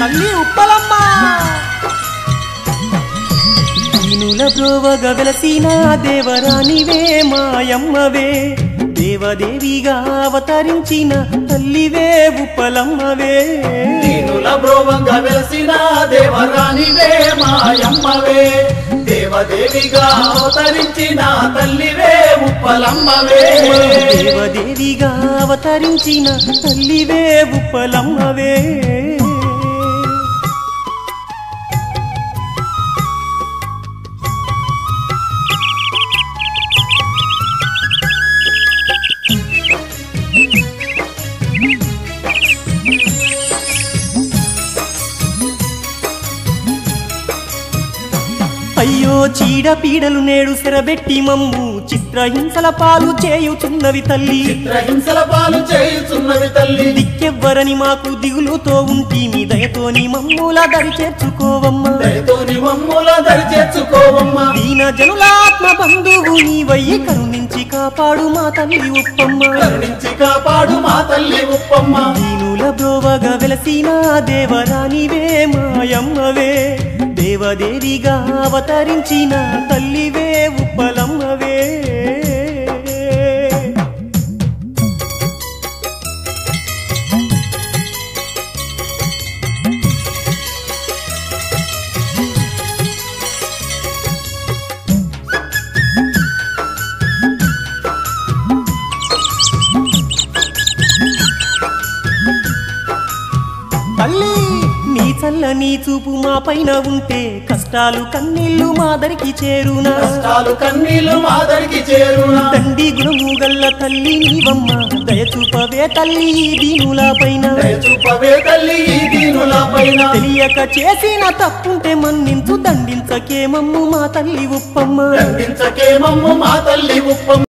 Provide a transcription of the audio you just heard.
తల్లి ఉప్పలమ్మ దీనుల బ్రోవగ వెలసిన దేవరానివే మాయమ్మవే దేవదేవిగా అవతరించిన తల్లివే ఉప్పలమ్మవే దీనుల బ్రోవంగా వెలసిన దేవరానివే మాయమ్మవే దేవదేవిగా అవతరించిన తల్లివే ఉప్పలమ్మవే దేవదేవిగా అవతరించిన తల్లివే ఉప్పలమ్మవే అయ్యో చీడ పీడలు నేడు సెరబెట్టి మమ్ము చిత్రహింసల పాలు చేయుచున్నవి తల్లి చిత్రహింసల పాలు చేయుచున్నవి తల్లి దిక్కెవ్వరని మాకు దిగులుతో ఉంటి మీ దయతోని మమ్ముల దరి చేర్చుకోవమ్మా దయతోని మమ్ముల దరి చేర్చుకోవమ్మా దీన జనులాత్మ బంధువు నీవయ్యి కరుణించి కాపాడు మా తల్లి ఉప్పమ్మ కరుణించి కాపాడు మా తల్లి ఉప్పమ్మ దీనుల బ్రోవగా వెలసిన దేవరానివే మాయమ్మవే దేవదేవిగా అవతరించిన తల్లివే ఉప్పలమ్మవే తల్లి నీ చల్లని చూపు మా పైన ఉంటే కష్టాలు కన్నీళ్లు మాదరికి చేరునా కష్టాలు కన్నీళ్లు మాదరికి చేరునా తండ్రి గుణము గల్ల తల్లి నీవమ్మ దయచూపవే తల్లి ఈ దీనుల పైన దయచూపవే తల్లి ఈ దీనుల పైన తెలియక చేసిన తప్పుంటే మన్నించు దండించకే మమ్ము మా తల్లి ఉప్పమ్మ దండించకే మమ్ము మా తల్లి ఉప్పమ్మ